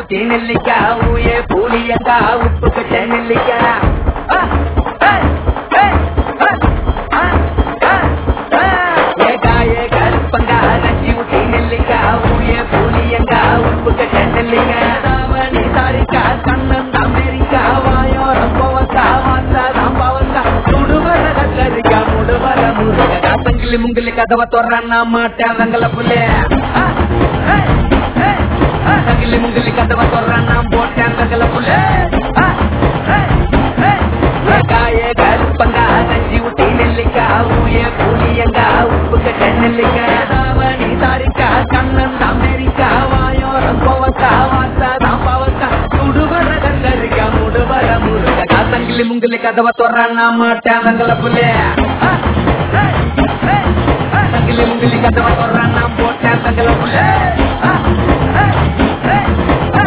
ஊட்டி நெல்லிக்கா ஊயே பூலியக்கா உப்பு கட்ட நெல்லிக்கா ஆ, ஏய், ஏய், ஆ, ஆ, ஆ, ஆ. ஏகா ஏகா பங்கா நச்சி ஊட்டி நெல்லிக்கா ஊயே பூலியக்கா உப்பு கட்ட நெல்லிக்கா தாவணி சாரிக்கா கண்ணன் அமெரிக்கா வாயோரம் போவக்கா வாத்தா தாம்பாவக்கா சுடுவர கத்தரிக்கா முடுவர முருகா சங்கிலி முங்கிலி கதவை தொடரன்னா மாட்டேன் வெங்கல புள்ளே ஆ, ஏய், ஏய், ஆ. சங்கிலி முங்கிலி கதவை தொடரன்னா போட்டேன் வெங்கல புள்ளே ஆ, ஏய், ஏய், ஏகா ஏகா பங்கா நச்சி ஊட்டி நெல்லிக்கா ஊயே பூலியங்கா உப்பு கட்ட நெல்லிக்கா தாவணி சாரிக்கா கண்ணன் அமெரிக்கா வாயோரம் போவக்கா வாத்தா தாம்பாவக்கா சுடுவர கத்தரிக்கா முடுவர முருகா சங்கிலி முங்கிலி கதவை தொடரன்னா மாட்டேன் வெங்கல புள்ளே ஆ, ஏய், ஏய், ஆ. சங்கிலி முங்கிலி கதவை தொடரன்னா போட்டேன் வெங்கல புள்ளே ஆ, ஏய், ஏய், ஆ.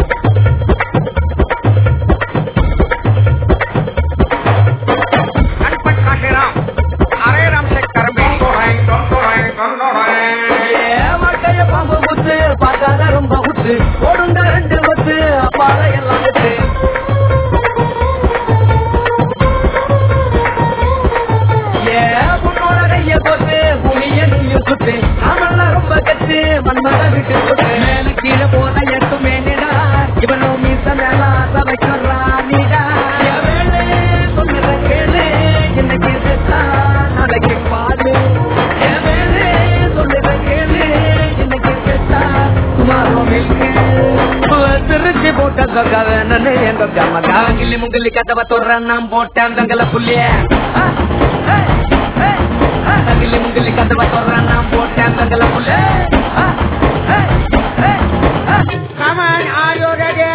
गणपत काशीराम अरे राम से ஏமாக்கைய பாம்பு முத்து பார்க்காத ரொம்ப முத்து ஓடுங்க ரெண்டு முத்து அப்பால எல்லாம் முத்து ஏ உன்னோட கைய போட்டு புனிய நீயும் சுத்து நாமெல்லாம் ரொம்ப கத்து மண்மத விட்டு சுத்து மேல கீழே போன எட்டு மேனிடா இவனும் மீச மேல சபை சொல்றானிடா சொல்லுற கேளு இன்னைக்கு செத்தா நாளைக்கு பாடு என் வேலை சொல்லுற கேளு இன்னைக்கு செத்தா சுமாரம் திருச்சி போட்ட சொக்காத நன்னு எங்க கம்ம காங்கிலி முங்கிலி கதவை தொடர்றேன் நான் போட்டேன் தங்கல புள்ளிய தங்கிலி முங்கிலி கதவை தொடர்றேன் நான் போட்டேன் தங்கல புள்ள Come on, are you ready?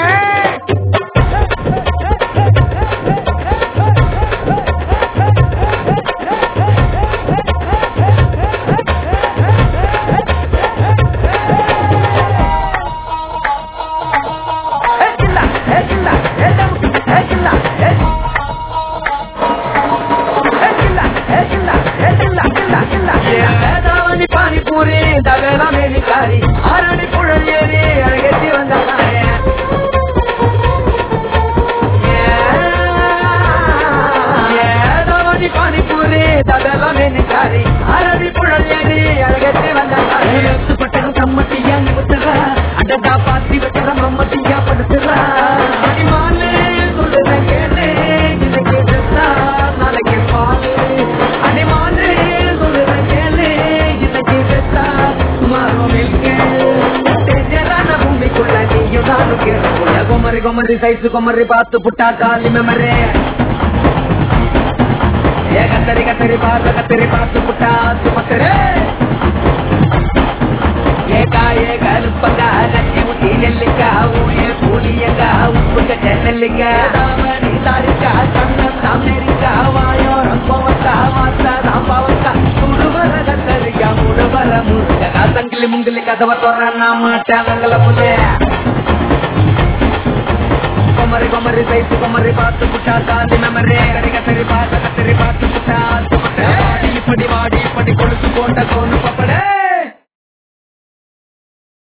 ஏதாவணி panipuri தவேலா மேனிக்காரி Arani Puzhal ஏறி அழகத்தி வந்தாரே ஏதாவணி பானிபூரி தவேலா மேனிக்காரி ஆரணி புழல் ஏறி அழகத்தி வந்தாரே பட்டம் கம்மட்டியா நிமித்துறா அடடா பாத்தி வச்சத மம்மட்டியா படுத்துறா அடிமானே சொல்லுற கேளு இன்னைக்கு செத்தா நாளைக்கு பாலு அடிமானே சொல்லுற கேளு இன்னைக்கு செத்தா சுமாரம் தெரியறான பூமிக்குள்ள நீயும் நானும் கேட்குள்ள கொமரி கொமரி சைஸு கொமரி பார்த்து புட்டா காலி மெமரே ஏ கத்தரி கத்தரி பார்த்து கத்தரி பார்த்து புட்டா சுமக்கரே ஏகா ஏக அலுப்பங்கா நச்சி ஊட்டி நெல்லிக்கா ஊழிய கூலியங்கா உப்பு கட்ட நெல்லிக்கா தாமணி தாரிக்கா கண்ணன் அமெரிக்கா வாயோரம் போவக்கா வாத்தா தாம்பாவக்கா சுடுவர கத்தரிக்கா முடுவர முருகா சங்கிலி முங்கிலி கதவை தொடரன்னா மாட்டேன் வெங்கல புள்ளே கொமரி கொமரி சைத்து கொமரி பார்த்து புட்டா தாண்டி மெமரே கரி கத்தரி பார்த்து கத்தரி பார்த்து புட்டா இப்படி வாடி இப்படி கொழுத்து போட்ட கோனு பப்படே